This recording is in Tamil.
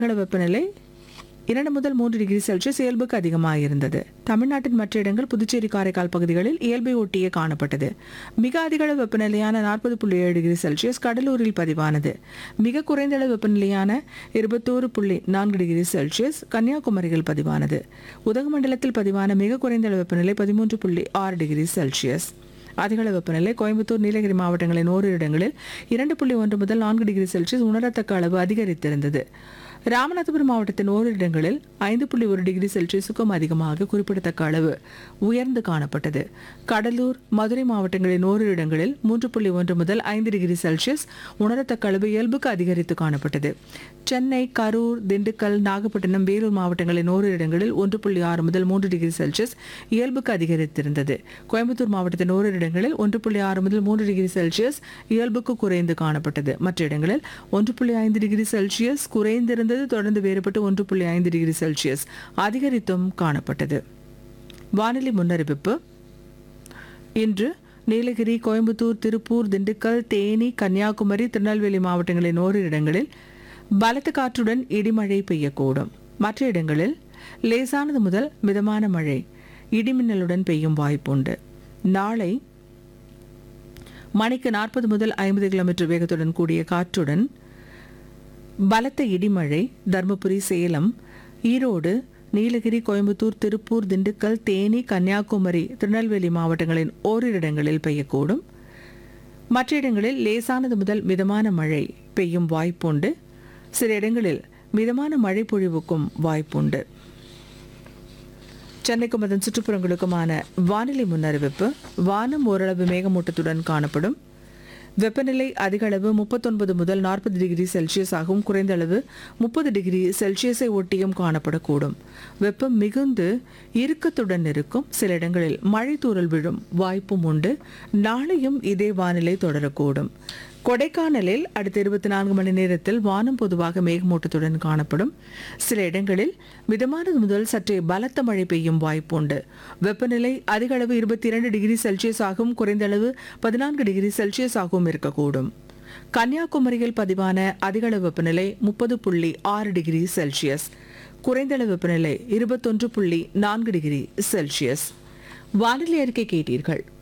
அதிகளவு வெப்பநிலை இரண்டு முதல் மூன்று டிகிரி செல்சியஸ் இயல்புக்கு அதிகமாக இருந்தது தமிழ்நாட்டின் மற்ற இடங்கள் புதுச்சேரி காரைக்கால் பகுதிகளில் இயல்பை ஒட்டியே காணப்பட்டது மிக அதிகளவு வெப்பநிலையான நாற்பது புள்ளி ஏழு டிகிரி செல்சியஸ் கடலூரில் பதிவானது மிக குறைந்த அளவு வெப்பநிலையான இருபத்தோரு புள்ளி நான்கு டிகிரி செல்சியஸ் கன்னியாகுமரியில் பதிவானது உதகமண்டலத்தில் பதிவான மிக குறைந்த அளவு வெப்பநிலை பதிமூன்று புள்ளி ஆறு டிகிரி செல்சியஸ் அதிகளவு வெப்பநிலை கோயம்புத்தூர் நீலகிரி மாவட்டங்களின் ஓரிரு இடங்களில் இரண்டு புள்ளி ஒன்று முதல் நான்கு டிகிரி செல்சியஸ் உணரத்தக்க அளவு அதிகரித்திருந்தது ராமநாதபுரம் மாவட்டத்தின் ஓரிரு இடங்களில் ஐந்து புள்ளி ஒரு டிகிரி செல்சியஸுக்கும் அதிகமாக குறிப்பிடத்தக்க அளவு உயர்ந்து காணப்பட்டது கடலூர் மதுரை மாவட்டங்களின் ஓரிரு இடங்களில் மூன்று புள்ளி ஒன்று முதல் ஐந்து டிகிரி செல்சியஸ் உணரத்தக்க அளவு இயல்புக்கு அதிகரித்து காணப்பட்டது சென்னை கரூர் திண்டுக்கல் நாகப்பட்டினம் வேலூர் மாவட்டங்களின் ஓரிரு இடங்களில் ஒன்று புள்ளி ஆறு முதல் மூன்று டிகிரி செல்சியஸ் இயல்புக்கு அதிகரித்திருந்தது கோயம்புத்தூர் மாவட்டத்தின் ஓரிரு இடங்களில் ஒன்று புள்ளி ஆறு முதல் மூன்று டிகிரி செல்சியஸ் இயல்புக்கு குறைந்து காணப்பட்டது மற்ற இடங்களில் ஒன்று புள்ளி ஐந்து டிகிரி செல்சியஸ் குறைந்திருந்தது தொடர்ந்து வேறுபட்டு ஒன்று புள்ளி ஐந்து டிகிரி செல்சியஸ் அதிகரித்தும் காணப்பட்டது வானிலை முன்னறிவிப்பு இன்று நீலகிரி கோயம்புத்தூர் திருப்பூர் திண்டுக்கல் தேனி கன்னியாகுமரி திருநெல்வேலி மாவட்டங்களின் ஓரிரு இடங்களில் பலத்த காற்றுடன் இடிமழை பெய்யக்கூடும் மற்ற இடங்களில் லேசானது முதல் மிதமான மழை இடிமின்னலுடன் பெய்யும் வாய்ப்புண்டு நாளை மணிக்கு நாற்பது முதல் ஐம்பது கிலோமீட்டர் வேகத்துடன் கூடிய காற்றுடன் பலத்த இடிமழை தருமபுரி சேலம் ஈரோடு நீலகிரி கோயம்புத்தூர் திருப்பூர் திண்டுக்கல் தேனி கன்னியாகுமரி திருநெல்வேலி மாவட்டங்களின் ஓரிரு இடங்களில் பெய்யக்கூடும் மற்ற இடங்களில் லேசானது முதல் மிதமான மழை பெய்யும் வாய்ப்புண்டு சில இடங்களில் மிதமான மழை பொழிவுக்கும் வாய்ப்புண்டு சென்னைக்கும் அதன் சுற்றுப்புறங்களுக்குமான வானிலை முன்னறிவிப்பு வானம் ஓரளவு மேகமூட்டத்துடன் காணப்படும் வெப்பநிலை அதிக அளவு முப்பத்தொன்பது முதல் நாற்பது டிகிரி செல்சியஸ் ஆகவும் குறைந்த அளவு முப்பது டிகிரி செல்சியஸை ஒட்டியும் காணப்படக்கூடும் வெப்பம் மிகுந்து இறுக்கத்துடன் இருக்கும் சில இடங்களில் மழை தூறல் விழும் வாய்ப்பும் உண்டு நாளையும் இதே வானிலை தொடரக்கூடும் கொடைக்கானலில் அடுத்த இருபத்தி நான்கு மணி நேரத்தில் வானம் பொதுவாக மேகமூட்டத்துடன் காணப்படும் சில இடங்களில் மிதமானது முதல் சற்றே பலத்த மழை பெய்யும் வாய்ப்புண்டு வெப்பநிலை அதிக அளவு இருபத்தி இரண்டு டிகிரி செல்சியஸ் ஆகவும் குறைந்த அளவு பதினான்கு டிகிரி செல்சியஸ் ஆகவும் இருக்கக்கூடும் கன்னியாகுமரியில் பதிவான அதிக அளவு வெப்பநிலை முப்பது புள்ளி ஆறு டிகிரி செல்சியஸ் குறைந்த அளவு வெப்பநிலை இருபத்தொன்று புள்ளி நான்கு டிகிரி செல்சியஸ் வானிலை அறிக்கை கேட்டீர்கள்